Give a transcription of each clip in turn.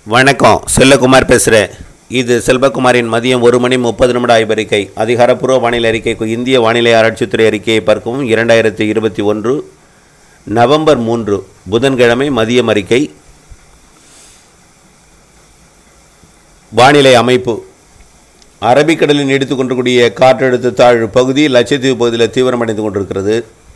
வணக்கம் செல்லகுமார் பேசுகிறேன் இது செல்வகுமாரின் மதியம் ஒரு மணி முப்பது நிமிட ஆய்வறிக்கை அதிகாரப்பூர்வ வானிலை அறிக்கைக்கு இந்திய வானிலை ஆராய்ச்சித்துறை அறிக்கையை பார்க்கவும் இரண்டாயிரத்தி இருபத்தி ஒன்று நவம்பர் மூன்று புதன்கிழமை மதியம் அறிக்கை வானிலை அமைப்பு அரபிக்கடலில் நீடித்து கொண்டிருக்கூடிய காற்றழுத்த தாழ்வு பகுதி லட்சத்தீவு பகுதியில் தீவிரமடைந்து கொண்டிருக்கிறது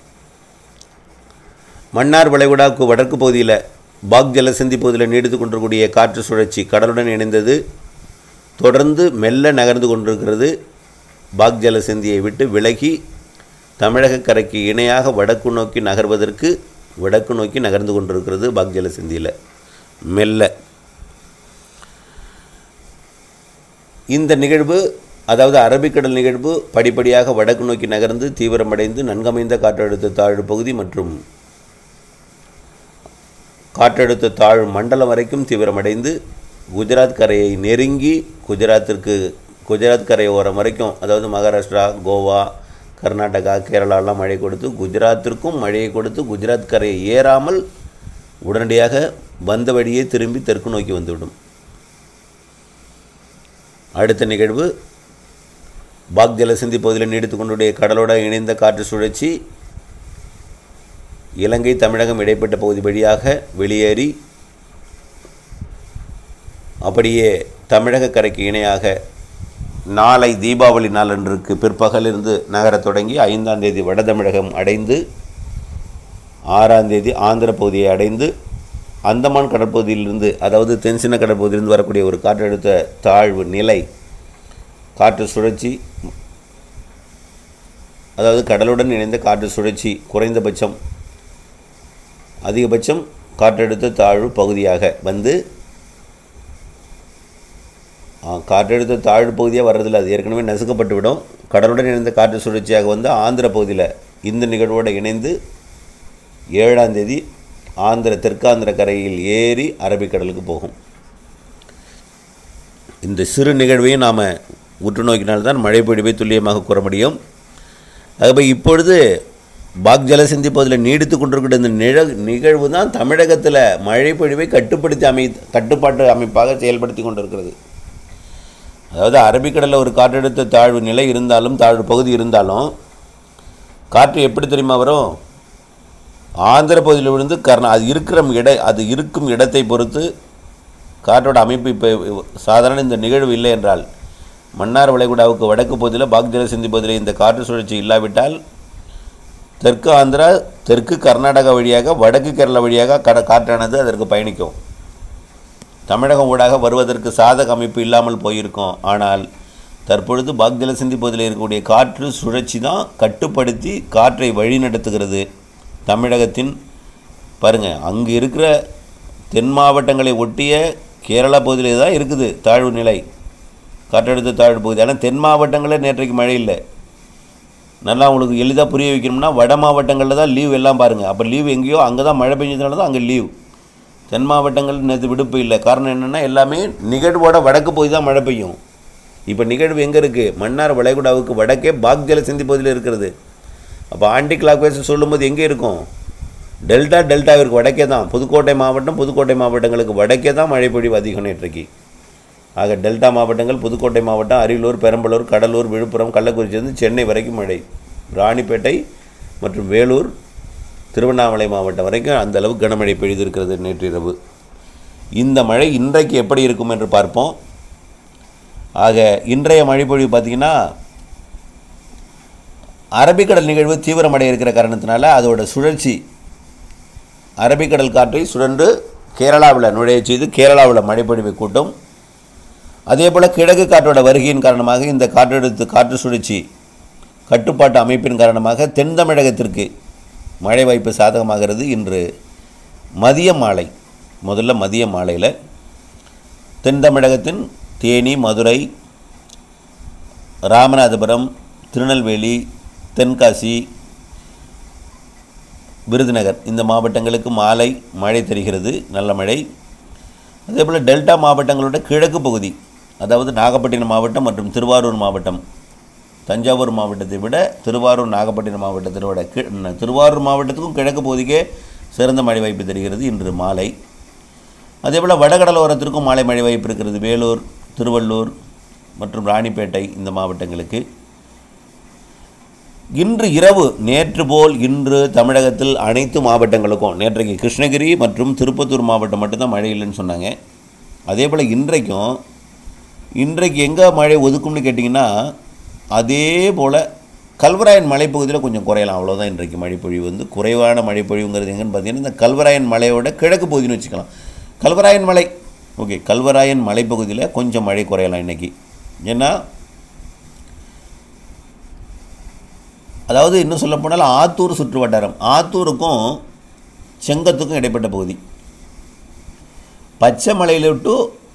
மன்னார் வளைகுடாவுக்கு வடக்கு பகுதியில் பாக் ஜலசந்தி பகுதியில் நீடித்து கொண்டிருக்கூடிய காற்று சுழற்சி கடலுடன் இணைந்தது தொடர்ந்து மெல்ல நகர்ந்து கொண்டிருக்கிறது பாக் ஜலசந்தியை விட்டு விலகி தமிழக கரைக்கு இணையாக வடக்கு நோக்கி நகர்வதற்கு வடக்கு நோக்கி நகர்ந்து கொண்டிருக்கிறது பாக் ஜலசந்தியில் மெல்ல இந்த நிகழ்வு அதாவது அரபிக்கடல் நிகழ்வு படிப்படியாக வடக்கு நோக்கி நகர்ந்து தீவிரமடைந்து நன்கமைந்த காற்றழுத்த தாழ்வு பகுதி மற்றும் காற்றழுத்த தாழ்வு மண்டலம் வரைக்கும் தீவிரமடைந்து குஜராத் கரையை நெருங்கி குஜராத்திற்கு குஜராத் கரை ஓரம் வரைக்கும் அதாவது மகாராஷ்டிரா கோவா கர்நாடகா கேரளாலாம் மழை கொடுத்து குஜராத்திற்கும் மழையை கொடுத்து குஜராத் கரையை ஏறாமல் உடனடியாக வந்த வழியே திரும்பி தெற்கு நோக்கி வந்துவிடும் அடுத்த நிகழ்வு பாக் ஜலசந்தி பகுதியில் நீடித்து கொண்டுடைய கடலோட இணைந்த காற்று சுழற்சி இலங்கை தமிழகம் இடைப்பட்ட பகுதி வழியாக வெளியேறி அப்படியே தமிழக கரைக்கு இணையாக நாளை தீபாவளி நாளன்றுக்கு பிற்பகலிருந்து நகரத் தொடங்கி ஐந்தாம் தேதி வட தமிழகம் அடைந்து ஆறாம் தேதி ஆந்திர பகுதியை அடைந்து அந்தமான் கடற்பகுதியிலிருந்து அதாவது தென்சின கடற்பகுதியிலிருந்து வரக்கூடிய ஒரு காற்றழுத்த தாழ்வு நிலை காற்று சுழற்சி அதாவது கடலுடன் இணைந்த காற்று சுழற்சி குறைந்தபட்சம் அதிகபட்சம் காற்றழுத்த தாழ்வு பகுதியாக வந்து ஆ, காற்றழுத்த தாழ்வு பகுதியாக வர்றதில்ல அது ஏற்கனவே நசுக்கப்பட்டு விடும் கடலுடன் இணைந்த காற்று சுழற்சியாக வந்து ஆந்திர பகுதியில் இந்த நிகழ்வோடு இணைந்து ஏழாம் தேதி ஆந்திர தெற்காந்திர கரையில் ஏறி அரபிக்கடலுக்கு போகும் இந்த சிறு நிகழ்வையும் நாம் உற்று நோக்கினால்தான் மழை பொழிவை துல்லியமாக கூற முடியும் ஆகவே இப்பொழுது பாக் ஜலசந்தி பகுதியில் நீடித்து கொண்டிருக்கிற இந்த நிழ நிகழ்வு தான் தமிழகத்தில் மழை பொழிவை கட்டுப்படுத்தி அமை கட்டுப்பாட்டு அமைப்பாக செயல்படுத்தி கொண்டிருக்கிறது அதாவது அரபிக்கடலில் ஒரு காற்றழுத்த தாழ்வு நிலை இருந்தாலும் தாழ்வு பகுதி இருந்தாலும் காற்று எப்படி தெரியுமா வரும் ஆந்திர பகுதியில் விழுந்து கர்நா அது இருக்கிற இட அது இருக்கும் இடத்தை பொறுத்து காற்றோட அமைப்பு இப்போ சாதாரண இந்த நிகழ்வு இல்லை என்றால் மன்னார் வளைகுடாவுக்கு வடக்கு பகுதியில் பாக் ஜலசந்தி பகுதியில் இந்த காற்று சுழற்சி இல்லாவிட்டால் தெற்கு ஆந்திரா தெற்கு கர்நாடகா வழியாக வடக்கு கேரளா வழியாக கட காற்றானது அதற்கு பயணிக்கும் தமிழகம் ஊடாக வருவதற்கு சாதக அமைப்பு இல்லாமல் போயிருக்கும் ஆனால் தற்பொழுது பாக் ஜலசந்தி பகுதியில் இருக்கக்கூடிய காற்று சுழற்சி தான் கட்டுப்படுத்தி காற்றை வழிநடத்துகிறது தமிழகத்தின் பாருங்கள் அங்கே இருக்கிற தென் மாவட்டங்களை ஒட்டிய கேரளா பகுதியில் தான் இருக்குது தாழ்வு நிலை காற்றழுத்த தாழ்வு பகுதி ஆனால் தென் மாவட்டங்களில் நேற்றைக்கு மழை இல்லை நல்லா உங்களுக்கு எளிதாக புரிய வைக்கணும்னா வட மாவட்டங்களில் தான் லீவ் எல்லாம் பாருங்கள் அப்போ லீவ் எங்கேயோ அங்கே தான் மழை பெஞ்சதுனால தான் அங்கே லீவ் தென் மாவட்டங்கள் நேற்று விடுப்பு இல்லை காரணம் என்னென்னா எல்லாமே நிகழ்வோட வடக்கு போய் தான் மழை பெய்யும் இப்போ நிகழ்வு எங்கே இருக்குது மன்னார் வளைகுடாவுக்கு வடக்கே பாக் ஜலசந்தி பகுதியில் இருக்கிறது அப்போ ஆண்டி கிளாக் வைஸ் சொல்லும்போது எங்கே இருக்கும் டெல்டா டெல்டாவிற்கு வடக்கே தான் புதுக்கோட்டை மாவட்டம் புதுக்கோட்டை மாவட்டங்களுக்கு வடக்கே தான் மழை பொழிவு அதிகம் நேற்றைக்கு ஆக டெல்டா மாவட்டங்கள் புதுக்கோட்டை மாவட்டம் அரியலூர் பெரம்பலூர் கடலூர் விழுப்புரம் கள்ளக்குறிச்சியிலிருந்து சென்னை வரைக்கும் மழை ராணிப்பேட்டை மற்றும் வேலூர் திருவண்ணாமலை மாவட்டம் வரைக்கும் அந்த அளவு கனமழை பெய்திருக்கிறது நேற்றிரவு இந்த மழை இன்றைக்கு எப்படி இருக்கும் என்று பார்ப்போம் ஆக இன்றைய மழைப்பொழிவு பார்த்திங்கன்னா அரபிக்கடல் நிகழ்வு தீவிரமடைய இருக்கிற காரணத்தினால அதோட சுழற்சி அரபிக்கடல் காற்றை சுழன்று கேரளாவில் நுழைய செய்து கேரளாவில் மழைப்பொழிவை கூட்டும் அதே போல் கிழக்கு காற்றோட வருகையின் காரணமாக இந்த காற்றெடுத்து காற்று சுழற்சி கட்டுப்பாட்டு அமைப்பின் காரணமாக தென் தமிழகத்திற்கு மழை வாய்ப்பு சாதகமாகிறது இன்று மதிய மாலை முதல்ல மதிய மாலையில் தென் தமிழகத்தின் தேனி மதுரை ராமநாதபுரம் திருநெல்வேலி தென்காசி விருதுநகர் இந்த மாவட்டங்களுக்கு மாலை மழை தெரிகிறது நல்ல மழை அதே போல் டெல்டா மாவட்டங்களோட கிழக்கு பகுதி அதாவது நாகப்பட்டினம் மாவட்டம் மற்றும் திருவாரூர் மாவட்டம் தஞ்சாவூர் மாவட்டத்தை விட திருவாரூர் நாகப்பட்டினம் மாவட்டத்தை விட கி திருவாரூர் மாவட்டத்துக்கும் கிழக்கு பகுதிக்கே சிறந்த மழை வாய்ப்பு தெரிகிறது இன்று மாலை அதே போல் வடகடலோரத்திற்கும் மாலை மழை வாய்ப்பு இருக்கிறது வேலூர் திருவள்ளூர் மற்றும் ராணிப்பேட்டை இந்த மாவட்டங்களுக்கு இன்று இரவு நேற்று போல் இன்று தமிழகத்தில் அனைத்து மாவட்டங்களுக்கும் நேற்றைக்கு கிருஷ்ணகிரி மற்றும் திருப்பத்தூர் மாவட்டம் மட்டும்தான் மழை இல்லைன்னு சொன்னாங்க அதே போல் இன்றைக்கும் இன்றைக்கு எங்கே மழை ஒதுக்கும்னு கேட்டிங்கன்னா அதே போல் கல்வராயன் மலைப்பகுதியில் கொஞ்சம் குறையலாம் அவ்வளோதான் இன்றைக்கு மழைப்பொழிவு வந்து குறைவான மழைப்பொழிவுங்கிறது எங்கன்னு பார்த்தீங்கன்னா இந்த கல்வராயன் மலையோட கிழக்கு பகுதின்னு வச்சுக்கலாம் கல்வராயன் மலை ஓகே கல்வராயன் மலைப்பகுதியில் கொஞ்சம் மழை குறையலாம் இன்றைக்கி ஏன்னா அதாவது இன்னும் சொல்ல போனால் ஆத்தூர் சுற்று வட்டாரம் ஆத்தூருக்கும் செங்கத்துக்கும் இடைப்பட்ட பகுதி பச்சை மலையில் டு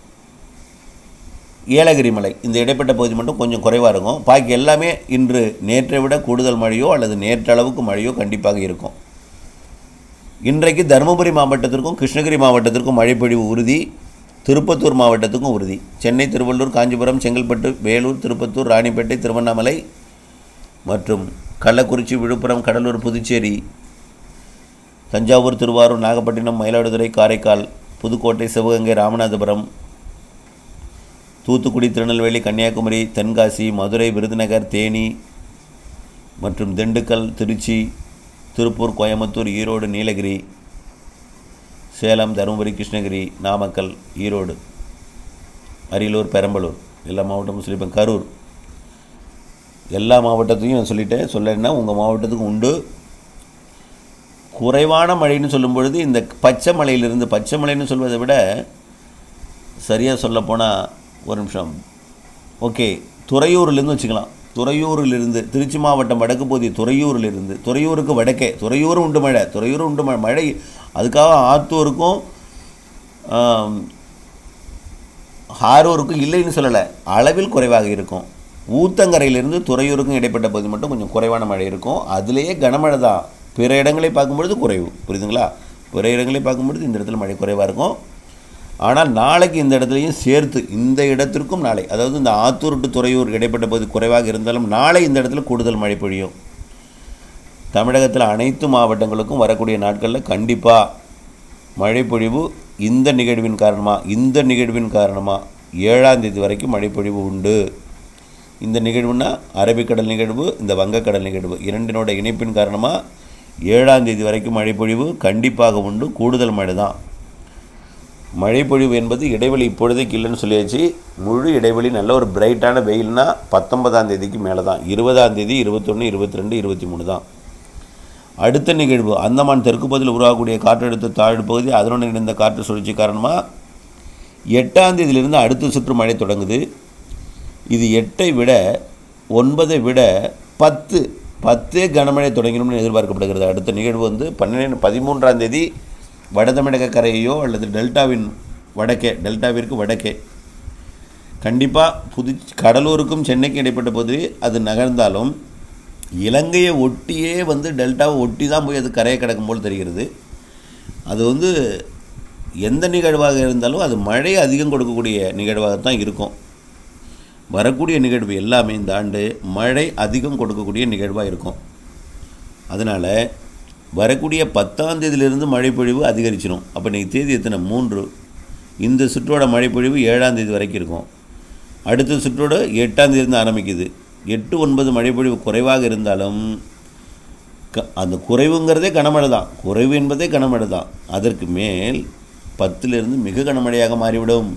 ஏலகிரி மலை இந்த இடைப்பட்ட பகுதி மட்டும் கொஞ்சம் குறைவாக இருக்கும் பாக்கி எல்லாமே இன்று நேற்றை விட கூடுதல் மழையோ அல்லது நேற்றளவுக்கு மழையோ கண்டிப்பாக இருக்கும் இன்றைக்கு தருமபுரி மாவட்டத்திற்கும் கிருஷ்ணகிரி மாவட்டத்திற்கும் மழைப்பொழிவு உறுதி திருப்பத்தூர் மாவட்டத்துக்கும் உறுதி சென்னை திருவள்ளூர் காஞ்சிபுரம் செங்கல்பட்டு வேலூர் திருப்பத்தூர் ராணிப்பேட்டை திருவண்ணாமலை மற்றும் கள்ளக்குறிச்சி விழுப்புரம் கடலூர் புதுச்சேரி தஞ்சாவூர் திருவாரூர் நாகப்பட்டினம் மயிலாடுதுறை காரைக்கால் புதுக்கோட்டை சிவகங்கை ராமநாதபுரம் தூத்துக்குடி திருநெல்வேலி கன்னியாகுமரி தென்காசி மதுரை விருதுநகர் தேனி மற்றும் திண்டுக்கல் திருச்சி திருப்பூர் கோயம்புத்தூர் ஈரோடு நீலகிரி சேலம் தருமபுரி கிருஷ்ணகிரி நாமக்கல் ஈரோடு அரியலூர் பெரம்பலூர் எல்லா மாவட்டமும் சொல்லியிருப்பேன் கரூர் எல்லா மாவட்டத்தையும் நான் சொல்லிட்டேன் சொல்லலைன்னா உங்கள் மாவட்டத்துக்கு உண்டு குறைவான மழைன்னு சொல்லும் பொழுது இந்த பச்சை மலையிலிருந்து பச்சை மலைன்னு சொல்வதை விட சரியாக சொல்லப்போனால் ஒரு நிமிஷம் ஓகே துறையூர்லேருந்து வச்சுக்கலாம் துறையூரிலிருந்து திருச்சி மாவட்டம் வடக்கு பகுதி துறையூரிலிருந்து துறையூருக்கு வடக்கே துறையூர் உண்டு மழை துறையூர் உண்டு மழை மழை அதுக்காக ஆத்தூருக்கும் ஆம், ஹாரூருக்கும் இல்லைன்னு சொல்லலை அளவில் குறைவாக இருக்கும் ஊத்தங்கரையிலிருந்து துறையூருக்கும் இடைப்பட்ட பகுதி மட்டும் கொஞ்சம் குறைவான மழை இருக்கும் அதுலேயே கனமழை தான் பிற இடங்களை பார்க்கும்பொழுது குறைவு புரியுதுங்களா பிற இடங்களை பார்க்கும்பொழுது இந்த இடத்துல மழை குறைவாக இருக்கும் ஆனால் நாளைக்கு இந்த இடத்துலையும் சேர்த்து இந்த இடத்திற்கும் நாளை அதாவது இந்த ஆத்தூர் டு துறையூர் இடைப்பட்ட பகுதி குறைவாக இருந்தாலும் நாளை இந்த இடத்துல கூடுதல் மழை பொழியும் தமிழகத்தில் அனைத்து மாவட்டங்களுக்கும் வரக்கூடிய நாட்களில் கண்டிப்பாக மழைப்பொழிவு இந்த நிகழ்வின் காரணமாக இந்த நிகழ்வின் காரணமாக ஏழாம் தேதி வரைக்கும் மழைப்பொழிவு உண்டு இந்த நிகழ்வுனா அரபிக்கடல் நிகழ்வு இந்த வங்கக்கடல் நிகழ்வு இரண்டினோட இணைப்பின் காரணமாக ஏழாம் தேதி வரைக்கும் மழைப்பொழிவு கண்டிப்பாக உண்டு கூடுதல் மழை தான் மழைப்பொழிவு என்பது இடைவெளி இப்பொழுதைக்கு இல்லைன்னு சொல்லியாச்சு முழு இடைவெளி நல்ல ஒரு பிரைட்டான வெயில்னா பத்தொன்பதாம் தேதிக்கு மேலே தான் இருபதாம் தேதி இருபத்தொன்று இருபத்தி ரெண்டு இருபத்தி மூணு தான் அடுத்த நிகழ்வு அந்தமான் தெற்கு பகுதியில் உருவாகக்கூடிய காற்றழுத்த தாழ்வு பகுதி அதனுடன் இணைந்த காற்று சுழற்சி காரணமாக எட்டாம் தேதியிலிருந்து அடுத்த சுற்று மழை தொடங்குது இது எட்டை விட ஒன்பதை விட பத்து பத்தே கனமழை தொடங்கினும்னு எதிர்பார்க்கப்படுகிறது அடுத்த நிகழ்வு வந்து பன்னிரெண்டு பதிமூன்றாம் தேதி வட தமிழக கரையோ அல்லது டெல்டாவின் வடக்கே டெல்டாவிற்கு வடக்கே கண்டிப்பாக புது கடலூருக்கும் சென்னைக்கும் இடைப்பட்ட போது அது நகர்ந்தாலும் இலங்கையை ஒட்டியே வந்து டெல்டாவை ஒட்டி தான் போய் அது கரையை கிடக்கும் போல் தெரிகிறது அது வந்து எந்த நிகழ்வாக இருந்தாலும் அது மழை அதிகம் கொடுக்கக்கூடிய நிகழ்வாகத்தான் இருக்கும் வரக்கூடிய நிகழ்வு எல்லாமே இந்த ஆண்டு மழை அதிகம் கொடுக்கக்கூடிய நிகழ்வாக இருக்கும் அதனால் வரக்கூடிய பத்தாம் தேதியிலிருந்து மழைப்பொழிவு அதிகரிச்சிடும் அப்போ இன்றைக்கி தேதி எத்தனை மூன்று இந்த சுற்றோட மழைப்பொழிவு ஏழாம் தேதி வரைக்கும் இருக்கும் அடுத்த சுற்றோட எட்டாம் தேதியிலிருந்து ஆரம்பிக்குது எட்டு ஒன்பது மழைப்பொழிவு குறைவாக இருந்தாலும் க அந்த குறைவுங்கிறதே கனமழை தான் குறைவு என்பதே கனமழை தான் அதற்கு மேல் பத்திலிருந்து மிக கனமழையாக மாறிவிடும்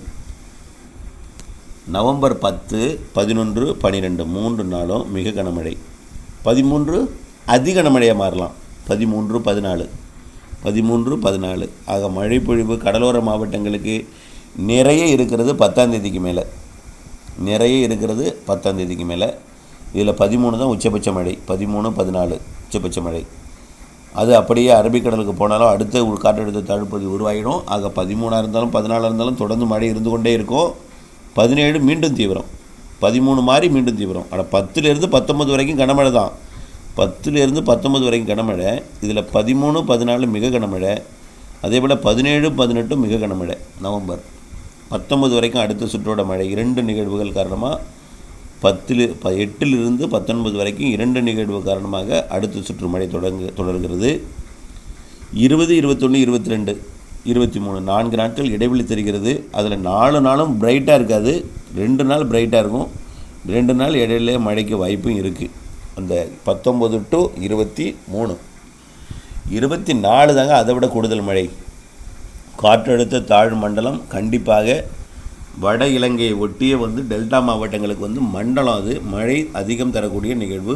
நவம்பர் பத்து பதினொன்று பன்னிரெண்டு மூன்று நாளும் மிக கனமழை பதிமூன்று அதி கனமழையாக மாறலாம் பதிமூன்று பதினாலு பதிமூன்று பதினாலு ஆக மழைப்பொழிவு கடலோர மாவட்டங்களுக்கு நிறைய இருக்கிறது பத்தாம் தேதிக்கு மேலே நிறைய இருக்கிறது பத்தாம் தேதிக்கு மேலே இதில் பதிமூணு தான் உச்சபட்ச மழை பதிமூணு பதினாலு உச்சபட்ச மழை அது அப்படியே அரபிக்கடலுக்கு போனாலும் அடுத்த ஒரு காற்றழுத்த தாழ்வுப்பகுதி உருவாகிடும் ஆக பதிமூணாக இருந்தாலும் பதினாலாக இருந்தாலும் தொடர்ந்து மழை இருந்து கொண்டே இருக்கும் பதினேழு மீண்டும் தீவிரம் பதிமூணு மாதிரி மீண்டும் தீவிரம் ஆனால் பத்துலேருந்து பத்தொம்பது வரைக்கும் கனமழை தான் பத்துலேருந்து பத்தொம்பது வரைக்கும் கனமழை இதில் பதிமூணு பதினாலு மிக கனமழை அதே போல் பதினேழு பதினெட்டு மிக கனமழை நவம்பர் பத்தொம்பது வரைக்கும் அடுத்த சுற்றோட மழை இரண்டு நிகழ்வுகள் காரணமாக பத்தில் ப எட்டிலிருந்து பத்தொன்பது வரைக்கும் இரண்டு நிகழ்வு காரணமாக அடுத்த சுற்று மழை தொடங்கு தொடர்கிறது இருபது இருபத்தொன்று இருபத்தி ரெண்டு இருபத்தி மூணு நான்கு நாட்கள் இடைவெளி தெரிகிறது அதில் நாலு நாளும் பிரைட்டாக இருக்காது ரெண்டு நாள் பிரைட்டாக இருக்கும் ரெண்டு நாள் இடையில மழைக்கு வாய்ப்பும் இருக்குது அந்த பத்தொம்பது டு இருபத்தி மூணு இருபத்தி நாலு தாங்க அதை விட கூடுதல் மழை காற்றழுத்த தாழ் மண்டலம் கண்டிப்பாக வட இலங்கையை ஒட்டிய வந்து டெல்டா மாவட்டங்களுக்கு வந்து மண்டலம் அது மழை அதிகம் தரக்கூடிய நிகழ்வு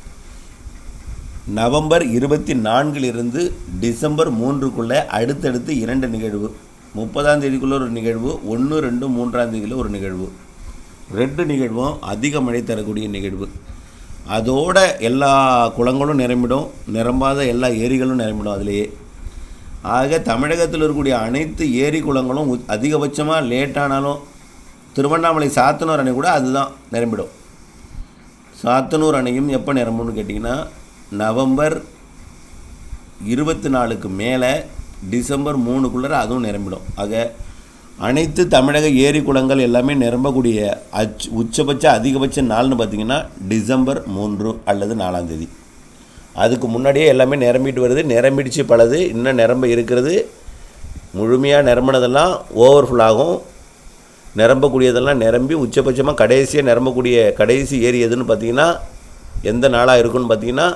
நவம்பர் இருபத்தி நான்கிலிருந்து டிசம்பர் மூன்றுக்குள்ளே அடுத்தடுத்து இரண்டு நிகழ்வு முப்பதாம் தேதிக்குள்ளே ஒரு நிகழ்வு ஒன்று ரெண்டு மூன்றாம் தேதியில் ஒரு நிகழ்வு ரெண்டு நிகழ்வும் அதிக மழை தரக்கூடிய நிகழ்வு அதோட எல்லா குளங்களும் நிரம்பிடும் நிரம்பாத எல்லா ஏரிகளும் நிரம்பிடும் அதிலேயே ஆக தமிழகத்தில் இருக்கக்கூடிய அனைத்து ஏரி குளங்களும் உ- அதிகபட்சமாக லேட்டானாலும் திருவண்ணாமலை சாத்தனூர் அணை கூட அதுதான் நிரம்பிடும் சாத்தனூர் அணையும் எப்போ நிரம்பும்னு கேட்டிங்கன்னா நவம்பர் இருபத்தி நாலுக்கு மேலே டிசம்பர் மூணுக்குள்ளே அதுவும் நிரம்பிடும் ஆக அனைத்து தமிழக ஏரி குளங்கள் எல்லாமே நிரம்பக்கூடிய அச் உச்சபட்ச அதிகபட்ச நாள்னு பார்த்தீங்கன்னா டிசம்பர் மூன்று அல்லது நாலாம் தேதி அதுக்கு முன்னாடியே எல்லாமே நிரம்பிட்டு வருது நிரம்பிடுச்சு பலது இன்னும் நிரம்ப இருக்கிறது முழுமையாக நிரம்பினதெல்லாம் ஓவர்ஃபுல் ஆகும் நிரம்பக்கூடியதெல்லாம் நிரம்பி உச்சபட்சமாக கடைசியாக நிரம்பக்கூடிய கடைசி ஏரி எதுன்னு பார்த்தீங்கன்னா எந்த நாளாக இருக்குன்னு பார்த்தீங்கன்னா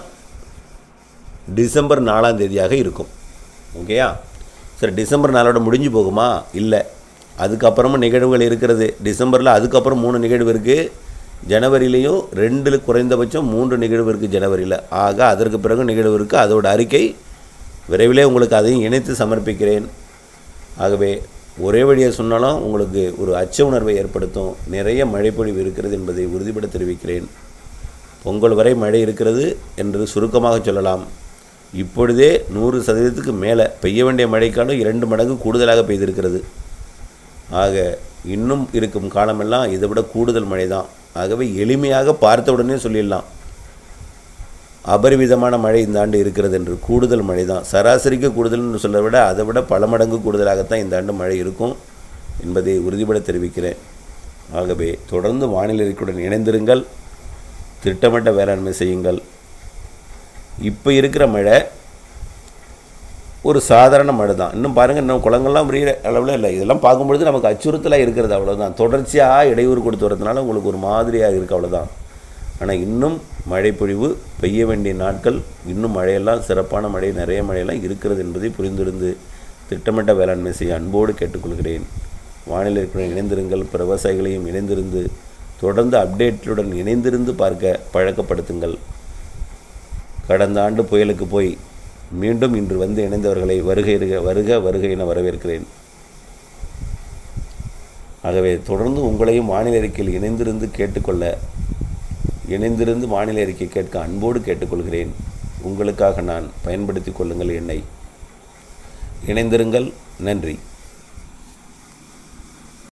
டிசம்பர் நாலாம் தேதியாக இருக்கும் ஓகேயா சரி டிசம்பர் நாளோட முடிஞ்சு போகுமா இல்லை அதுக்கப்புறமும் நிகழ்வுகள் இருக்கிறது டிசம்பரில் அதுக்கப்புறம் மூணு நிகழ்வு இருக்குது ஜனவரியிலையும் ரெண்டில் குறைந்தபட்சம் மூன்று நிகழ்வு இருக்குது ஜனவரியில் ஆக அதற்கு பிறகு நிகழ்வு இருக்குது அதோட அறிக்கை விரைவிலே உங்களுக்கு அதையும் இணைத்து சமர்ப்பிக்கிறேன் ஆகவே ஒரே வழியாக சொன்னாலும் உங்களுக்கு ஒரு அச்ச உணர்வை ஏற்படுத்தும் நிறைய மழைப்பொழிவு இருக்கிறது என்பதை உறுதிபட தெரிவிக்கிறேன் பொங்கல் வரை மழை இருக்கிறது என்று சுருக்கமாக சொல்லலாம் இப்பொழுதே நூறு சதவீதத்துக்கு மேலே பெய்ய வேண்டிய மழைக்காலம் இரண்டு மடங்கு கூடுதலாக பெய்திருக்கிறது ஆக இன்னும் இருக்கும் காலமெல்லாம் இதை விட கூடுதல் மழை தான் ஆகவே எளிமையாக பார்த்த உடனே சொல்லிடலாம் அபரிவிதமான மழை இந்த ஆண்டு இருக்கிறது என்று கூடுதல் மழை தான் சராசரிக்கு கூடுதல்னு சொல்ல விட அதை விட பல மடங்கு கூடுதலாகத்தான் இந்த ஆண்டு மழை இருக்கும் என்பதை உறுதிபட தெரிவிக்கிறேன் ஆகவே தொடர்ந்து வானிலை அறிக்கையுடன் இணைந்திருங்கள் திட்டமிட்ட வேளாண்மை செய்யுங்கள் இப்போ இருக்கிற மழை ஒரு சாதாரண மழை தான் இன்னும் பாருங்கள் இன்னும் குளங்கள்லாம் பெரிய அளவில் இல்லை இதெல்லாம் பார்க்கும்பொழுது நமக்கு அச்சுறுத்தலாக இருக்கிறது அவ்வளோதான் தொடர்ச்சியாக இடையூறு கொடுத்து வரதுனால உங்களுக்கு ஒரு மாதிரியாக இருக்குது அவ்வளோதான் ஆனால் இன்னும் மழைப்பொழிவு பெய்ய வேண்டிய நாட்கள் இன்னும் மழையெல்லாம் சிறப்பான மழை நிறைய மழையெல்லாம் இருக்கிறது என்பதை புரிந்திருந்து திட்டமிட்ட வேளாண்மை செய்ய அன்போடு கேட்டுக்கொள்கிறேன் வானிலை இருக்கிற இணைந்திருங்கள் பிற விவசாயிகளையும் இணைந்திருந்து தொடர்ந்து அப்டேட்டுடன் இணைந்திருந்து பார்க்க பழக்கப்படுத்துங்கள் கடந்த ஆண்டு புயலுக்கு போய் மீண்டும் இன்று வந்து இணைந்தவர்களை வருகை இருக- வருக வருகை என வரவேற்கிறேன் ஆகவே தொடர்ந்து உங்களையும் வானிலை அறிக்கையில் இணைந்திருந்து கேட்டுக்கொள்ள இணைந்திருந்து வானிலை அறிக்கை கேட்க அன்போடு கேட்டுக்கொள்கிறேன் உங்களுக்காக நான் பயன்படுத்திக் கொள்ளுங்கள் என்னை இணைந்திருங்கள் நன்றி